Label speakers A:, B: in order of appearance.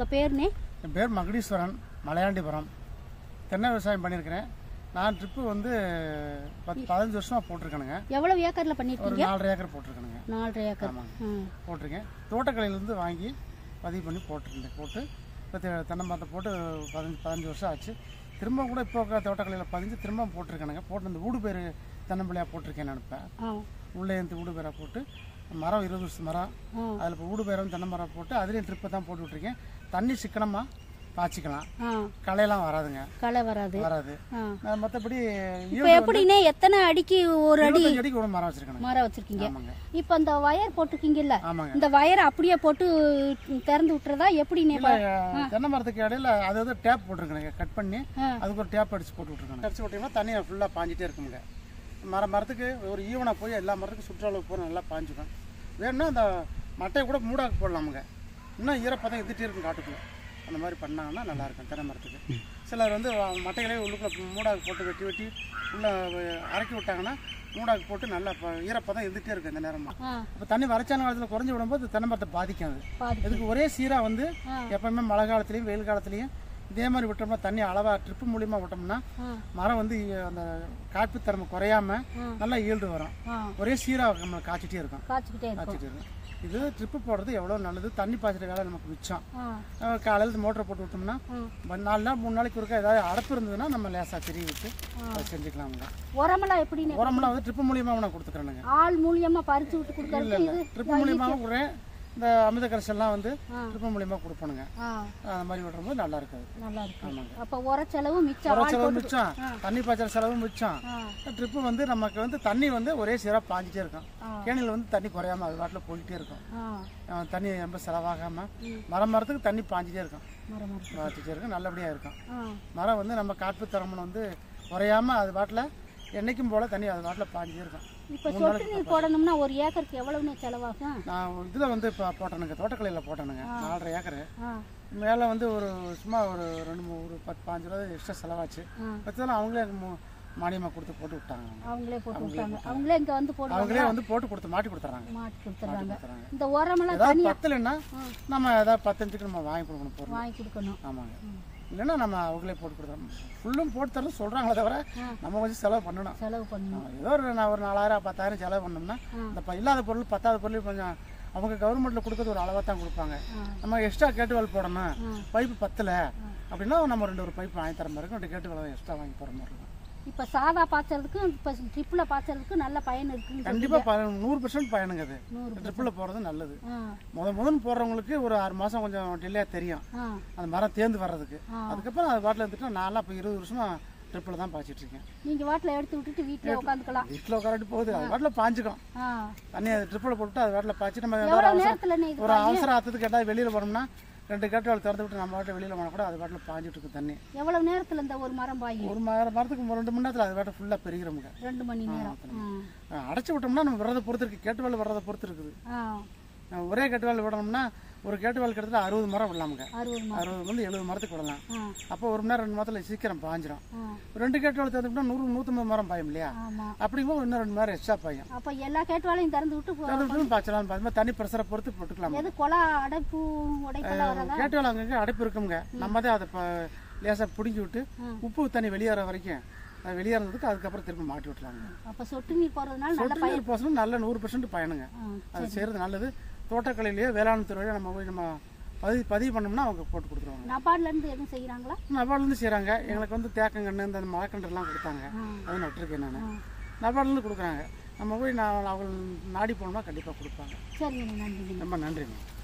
A: உங்கள் பேருனே
B: என் பேர் மகுடீஸ்வரன் மலையாண்டிபுரம் தென்னை விவசாயம் பண்ணியிருக்கிறேன் நான் ட்ரிப்பு வந்து பத்து பதினஞ்சு வருஷமாக போட்டிருக்கேனுங்க
A: எவ்வளோ ஏக்கரில்
B: ஒரு
A: பண்ணியிருக்கீங்க
B: நாலரை ஏக்கர் போட்டிருக்கேனுங்க
A: நாலரை ஏக்கர்
B: ஆமாங்க.
A: ம்
B: போட்டிருக்கேன் தோட்டக்கலையிலேருந்து வாங்கி பதிவு பண்ணி போட்டிருந்தேன் போட்டு இப்போ தெ- தென்னை மரத்தை போட்டு பதினஞ்சு பதினஞ்சு வருஷம் ஆச்சு திரும்ப கூட இப்போ இருக்கிற தோட்டக்கலையில் பதிஞ்சு திரும்ப போட்டிருக்கேனுங்க போட்டு இந்த ஊடு பேர் தென்னம்பிள்ளையாக போட்டிருக்கேன் நான் இப்போ
A: ஆ
B: உள்ளே இருந்து ஊடு பேராக போட்டு மரம் இருபது வருஷம் மரம்
A: ஆ
B: அதில் இப்போ ஊடு பேரம் தென்னை மரம் போட்டு அதுலேயும் ட்ரிப்பை தான் போட்டு விட்ருக்கேன் தண்ணி சிக்கனமாக பாய்ச்சிக்கலாம்
A: ஆ
B: களையெல்லாம் வராதுங்க
A: களை வராது
B: வராது
A: ஆ
B: நான் மற்றபடி
A: இப்போ எப்படிண்ணே எத்தனை அடிக்கு ஒரு அடி
B: இருபத்தஞ்சு அடிக்கு ஒரு மரம் வச்சிருக்கேன்
A: மரம் வச்சிருக்கீங்க
B: ஆமாங்க
A: இப்போ இந்த வயர் போட்டிருக்கீங்கல்ல
B: ஆமாங்க
A: இந்த வயரை அப்படியே போட்டு திறந்து விட்டுறதா எப்படிண்ணே
B: இல்ல, தென்னை மரத்துக்கு இடையில அது வந்து டேப் போட்டிருக்கணுங்க கட் பண்ணி
A: ஆ.
B: அதுக்கு ஒரு டேப் அடிச்சு போட்டு விட்டுருக்கணும் அடிச்சு விட்டீங்கன்னா தண்ணி ஃபுல்லாக பாஞ்சிட்டே இருக்குங்க மரம் மரத்துக்கு ஒரு ஈவனாக போய் எல்லா மரத்துக்கும் சுற்றளவு போய் நல்லா பாஞ்சுக்கும் வேணும்னா அந்த மட்டையை கூட மூடாக்கு போடலாமுங்க இன்னும் ஈரப்பதம் இருந்துகிட்டே இருக்கும் காட்டுக்குள்ள அந்த மாதிரி பண்ணாங்கன்னா நல்லா இருக்கும் தென்னை மரத்துக்கு சிலர் வந்து வ- மட்டைகளே உள்ளுக்குள்ள மூடாக்கு போட்டு வெட்டி வெட்டி உள்ளே அரைக்கி விட்டாங்கன்னா மூடாக்கு போட்டு நல்லா ப- ஈரப்பதம் இருந்துகிட்டே இருக்கும் இந்த நேரமாக
A: ஆ
B: இப்போ தண்ணி வறட்சான காலத்தில் குறைஞ்சி விடும்போது தென்னை மரத்தை பாதிக்கும் அது
A: பாதி
B: இதுக்கு ஒரே சீராக வந்து
A: ஆ.
B: எப்பவுமே மழை காலத்துலேயும் வெயில் காலத்துலேயும் இதே மாதிரி விட்டோம்னா தண்ணி அளவாக ட்ரிப்பு மூலியமா விட்டோம்னா
A: ஆ
B: மரம் வந்து இ- அந்த காய்ப்பு தன்மை குறையாம
A: ஆ.
B: நல்லா ஈல்டு வரும்
A: ஆ
B: ஒரே சீராக நம்ம காய்ச்சிட்டே இருக்கும்
A: காய்ச்சிக்கிட்டே இருக்கும்
B: காய்ச்சிட்டே இருக்கும் இது ட்ரிப்பு போடுறது எவ்வளோ நல்லது தண்ணி பாய்ச்சிற வேலை நமக்கு மிச்சம்
A: ஆ
B: அஹ் காலையில மோட்டரை போட்டு விட்டோம்னா
A: ம்.
B: ஒரு நாலு நாள் மூணு நாளைக்கு ஒருக்கா ஏதாவது அடப்பு இருந்ததுன்னா நம்ம லேசாக திரி விட்டு அதை செஞ்சுக்கலாமுங்க
A: உரமெல்லாம் எப்படிண்ணே
B: உரம்லாம் வந்து ட்ரிப்பு மூலியமாக நான் கொடுத்துக்கிறேனுங்க
A: ஆள் மூலியமா பறிச்சு விட்டு கொடுக்கறது இது
B: ட்ரிப்பு மூலியமாக விடுறேன் இந்த அமிர்த கரைசல்லாம் வந்து
A: ஆ.
B: ட்ரிப்பு மூலியமாக கொடுப்பணுங்க
A: ஆ
B: அந்த மாதிரி விடும்போது நல்லா இருக்காது
A: நல்லா இருக்கு
B: ஆமாங்க
A: அப்ப உர செலவு மிச்சம்
B: உர
A: ஆள்
B: செலவு
A: போட்டு
B: மிச்சம் தண்ணி பாய்ச்சல் செலவு மிச்சம்
A: ஆ
B: ட்ரிப்பு வந்து நமக்கு வந்து தண்ணி வந்து ஒரே சீராக பாஞ்சிட்டே இருக்கும்
A: ஆ.
B: கேணியில் வந்து தண்ணி குறையாம அது பாட்டில் போயிட்டே இருக்கும்
A: ஆ
B: அஹ் தண்ணி ரொம்ப செலவாகாம மரம் மரத்துக்கு தண்ணி பாஞ்சிட்டே இருக்கும்
A: மரம் மரம்.
B: பாய்ச்சிட்டே இருக்கும் நல்லபடியாக இருக்கும்
A: ஆ
B: மரம் வந்து நம்ம காற்று தரமன் வந்து குறையாம அது பாட்டில் என்னைக்கும் போல தண்ணி அது பாட்டில் பாஞ்சிட்டே இருக்கும்
A: இப்ப சொட்டு நீர் போடணும்னா ஒரு ஏக்கருக்கு எவ்வளவுன்னு செலவாகும்
B: நான் இதில் வந்து இப்போ போட்டேனுங்க தோட்டக்கலையில் போட்டேனுங்க நாலரை ஏக்கரு
A: ஆ
B: மேலே வந்து ஒரு சும்மா ஒரு ரெண்டு மூணு ஒரு பத்து பாஞ்சு ரூபா எக்ஸ்ட்ரா செலவாச்சு
A: ஆ.
B: பத்தெல்லாம் அவங்களே மு- மானியமாக கொடுத்து போட்டு விட்டாங்க
A: அவங்களே போட்டு விட்டாங்க அவங்களே இங்க வந்து போடுவாங்க
B: அவங்களே வந்து போட்டு கொடுத்து மாட்டி கொடுத்துறாங்க
A: மாட்டி கொடுத்துறாங்க
B: கொடுத்துறாங்க
A: இந்த உரமெல்லாம்
B: ஏதாவது
A: தனியா
B: பத்தலைன்னா நம்ம ஏதாவது பத்தஞ்சுக்கு நம்ம வாங்கி கொடுக்கணும் பொருள்
A: வாங்கி கொடுக்கணும்
B: ஆமாங்க இல்லைன்னா நம்ம அவங்களே போட்டு கொடுத்துறோம் ஃபுல்லும் போட்டு தரணும் சொல்கிறாங்களே தவிர நம்ம கொஞ்சம் செலவு பண்ணணும்
A: செலவு பண்ணணும்
B: ஆமா, ஏதோ ஒரு நான் ஒரு நாலாயிரம் பத்தாயிரம் செலவு பண்ணோம்னா இந்த ப- இல்லாத பொருள் பத்தாவது பொருள் கொஞ்சம் அவங்க கவர்மெண்ட்டில் கொடுக்கறது ஒரு அளவாக தான் கொடுப்பாங்க நம்ம எக்ஸ்ட்ரா கேட்டுவால் போடணும் பைப்பு பத்தலை அப்படின்னா நம்ம ரெண்டு ஒரு பைப் வாங்கி தர மாதிரி இருக்கும் ரெண்டு கேட்டுவால் எக்ஸ்ட்ரா வாங்கி போகிற மாதிரி இருக்கும்
A: இப்ப சாதா பாய்ச்சறதுக்கும் இப்ப ட்ரிப்ல பாய்ச்சறதுக்கும் நல்ல பயன் இருக்குன்னு சொல்லி-
B: கண்டிப்பாக நூறு பர்சன்ட் பயனுங்க அது
A: நூறு
B: ட்ரிப்பில் போகிறது நல்லது
A: ஆ
B: முத முதன் போடுறவங்களுக்கு ஒரு ஆறு மாதம் கொஞ்சம் டிலே தெரியும்
A: ஆ
B: அந்த மரம் தேர்ந்து வர்றதுக்கு அதுக்கப்புறம் அது பாட்டில் இருந்துட்டு நான்லாம் இப்போ இருபது வருஷமா ட்ரிப்பில் தான் பாய்ச்சிட்டு இருக்கேன்
A: நீங்க வாட்டில் எடுத்து விட்டுட்டு வீட்டிலே உட்காந்துக்கலாம்
B: வீட்டில் உட்காரட்டு போகுது அது பாட்டில் பாஞ்சுக்கும்
A: ஆ
B: தண்ணி அது ட்ரிப்பில் போட்டு அது பாட்டில் பாய்ச்சி நம்ம ஏதாவது
A: எவ்வளவு
B: அவசரம்
A: நேரத்துல இது
B: ஒரு அவசர ஆத்தத்துக்கு கேட்டால் வெளியில் போனோம்னா ரெண்டு கேட்டுவால் திறந்து விட்டு நம்ம பாட்டு வெளியில் போனால் கூட அது பாட்டில் பாஞ்சிட்டு இருக்கு தண்ணி
A: எவ்வளவு நேரத்துல இந்த ஒரு மரம் பாயும்
B: ஒரு மரம் மரத்துக்கு ஒரு ரெண்டு மணி நேரத்தில் அது பாட்டு ஃபுல்லாக பெருகிறோமுங்க
A: ரெண்டு மணி நேரம் ஆ.
B: அடைச்சி விட்டோம்னா நம்ம விரதை பொறுத்து இருக்குது கேட்டுவால் வர்றதை பொறுத்து இருக்குது
A: ஆ
B: நம்ம ஒரே கேட்டுவால் விடணும்னா ஒரு கேட்டுவால் கிட்டத்தட்ட அறுபது மரம் விடலாமுங்க
A: அறுபது மரம்
B: அறுபது வந்து எழுபது மரத்துக்கு விடலாம்
A: ஆ
B: அப்போ ஒரு மணி நேரம் ரெண்டு மரத்தில் சீக்கிரம் பாஞ்சிரும்
A: ஆ
B: ரெண்டு கேட்டுவால் திறந்துட்டா நூறு நூற்றம்பது மரம் பாயும் இல்லையா
A: ஆமா
B: அப்படிங்கும்போது இன்னும் ரெண்டு மரம் எக்ஸ்ட்ரா பாயும்
A: அப்ப எல்லா கேட்டுவாலையும் திறந்து விட்டு போ-
B: திறந்து விட்டு பாய்ச்சலாம் பாய்ச்சலாம் தண்ணி ப்ரெஷரை பொறுத்து போட்டுக்கலாம்
A: எது கொலை அடைப்பு உடைப்பெல்லாம் வரதா
B: கேட்டுவால் அங்கங்கே அடைப்பு இருக்குங்க நம்ம தான் அதை இப்போ லேசாக பிடுங்கி விட்டு உப்பு தண்ணி வெளியேற வரைக்கும் அது வெளியேறதுக்கு அதுக்கப்புறம் திருப்பி மாட்டி விட்டுலாங்க
A: அப்ப சொட்டு நீர் போறதுனால நல்ல
B: சொட்டு நீர் பாசனம் நல்ல நூறு பர்சன்ட் பயனுங்க
A: ஆ,
B: அது செய்கிறது நல்லது தோட்டக்கலையிலேயே வேளாண் துறையில நம்ம போய் நம்ம பதிவு பதிவு பண்ணோம்னா அவங்க போட்டு கொடுத்துருவாங்க
A: நபார்ட்ல இருந்து எதுவும் செய்யறாங்களா
B: நபார்லேருந்து செய்கிறாங்க எங்களுக்கு வந்து தேக்கங்கன்று இந்த மரக்கன்றுலாம் கொடுத்தாங்க அது நட்டுருக்கேன் நான் நபார்லேருந்து கொடுக்குறாங்க நம்ம போய் நான் அவங்க நாடி போனோம்னா கண்டிப்பாக கொடுப்பாங்க
A: சரிங்க நன்றி
B: ரொம்ப நன்றிங்க